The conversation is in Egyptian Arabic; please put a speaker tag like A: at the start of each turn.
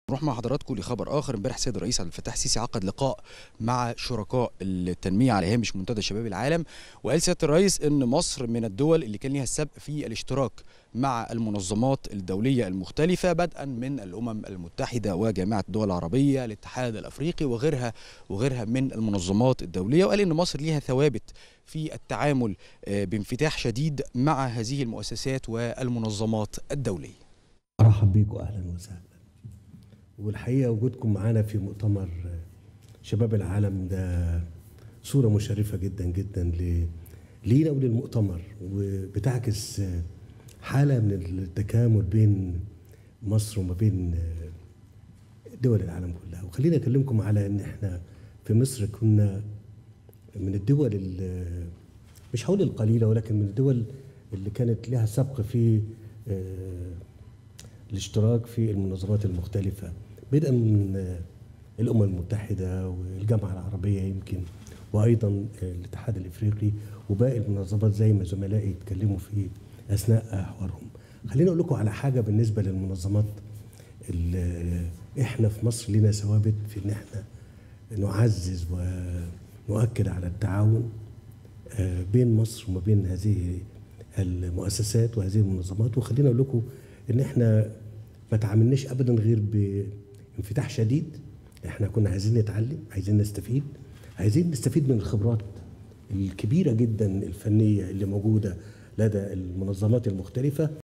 A: نروح مع حضراتكم لخبر اخر امبارح السيد الرئيس عبد الفتاح السيسي عقد لقاء مع شركاء التنميه على هامش منتدى شباب العالم وقال سياده الرئيس ان مصر من الدول اللي كان ليها السبق في الاشتراك مع المنظمات الدوليه المختلفه بدءا من الامم المتحده وجامعه الدول العربيه الاتحاد الافريقي وغيرها وغيرها من المنظمات الدوليه وقال ان مصر ليها ثوابت في التعامل بانفتاح شديد مع هذه المؤسسات والمنظمات الدوليه.
B: ارحب بيكم اهلا وسهلا. والحقيقه وجودكم معانا في مؤتمر شباب العالم ده صوره مشرفه جدا جدا لينا وللمؤتمر وبتعكس حاله من التكامل بين مصر وما بين دول العالم كلها وخليني اكلمكم على ان احنا في مصر كنا من الدول مش هقول القليله ولكن من الدول اللي كانت لها سبق في الاشتراك في المنظمات المختلفه بدءا من الامم المتحده والجامعه العربيه يمكن وايضا الاتحاد الافريقي وباقي المنظمات زي ما زملائي اتكلموا في اثناء حوارهم. خليني اقول لكم على حاجه بالنسبه للمنظمات اللي احنا في مصر لنا ثوابت في ان احنا نعزز ونؤكد على التعاون بين مصر وما بين هذه المؤسسات وهذه المنظمات وخليني اقول لكم ان احنا ما تعاملناش ابدا غير بانفتاح شديد احنا كنا عايزين نتعلم عايزين نستفيد عايزين نستفيد من الخبرات الكبيره جدا الفنيه اللي موجوده لدى المنظمات المختلفه